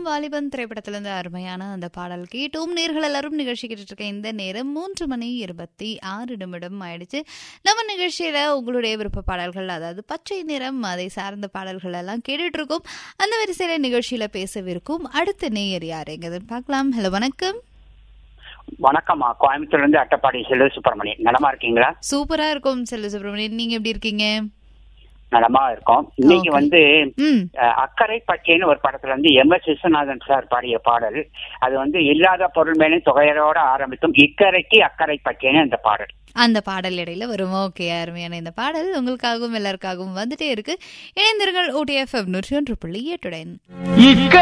வாலிபன் திரைப்படத்திலிருந்து அருமையான அந்த பாடல் கேட்டோம் நேர்கள் எல்லாரும் நிகழ்ச்சி கேட்டுட்டு இருக்க இந்த நேரம் மூன்று மணி இருபத்தி ஆறு நிமிடம் ஆயிடுச்சு நம்ம நிகழ்ச்சியில உங்களுடைய விருப்ப பாடல்கள் அதாவது பச்சை நிறம் அதை சார்ந்த பாடல்கள் எல்லாம் கேட்டுட்டு இருக்கோம் அந்த வரிசையில நிகழ்ச்சியில பேசவிருக்கும் அடுத்த நேயர் யாருங்கிறதுன்னு பார்க்கலாம் ஹலோ வணக்கம் வணக்கம்மா கோயம்புத்தூர்ல இருந்து அட்டப்பாடி செல்வ சுப்பிரமணியன் நலமா இருக்கீங்களா சூப்பரா இருக்கும் செல்ல சுப்பிரமணியன் நீங்க எப்படி இருக்கீங்க நலமா இருக்கோம் இன்னைக்கு Okay. வந்து ம் அஹ், அக்கறை பச்சைன்னு ஒரு படத்துல வந்து எம் எஸ் விஸ்வநாதன் சார் பாடிய பாடல் அது வந்து இல்லாத பொருள் மேலே தொகையரோட ஆரம்பிக்கும் இக்கரைக்கு அக்கறை பச்சைன்னு அந்த பாடல் அந்த பாடல் இடையில வரும் ஓகே அருமையான இந்த பாடல் உங்களுக்காகவும் எல்லாருக்காகவும் வந்துட்டே இருக்கு இணைந்திருங்கள் ஓடிஎஃப் நூற்றி ஒன்று புள்ளி எட்டுடன் இக்க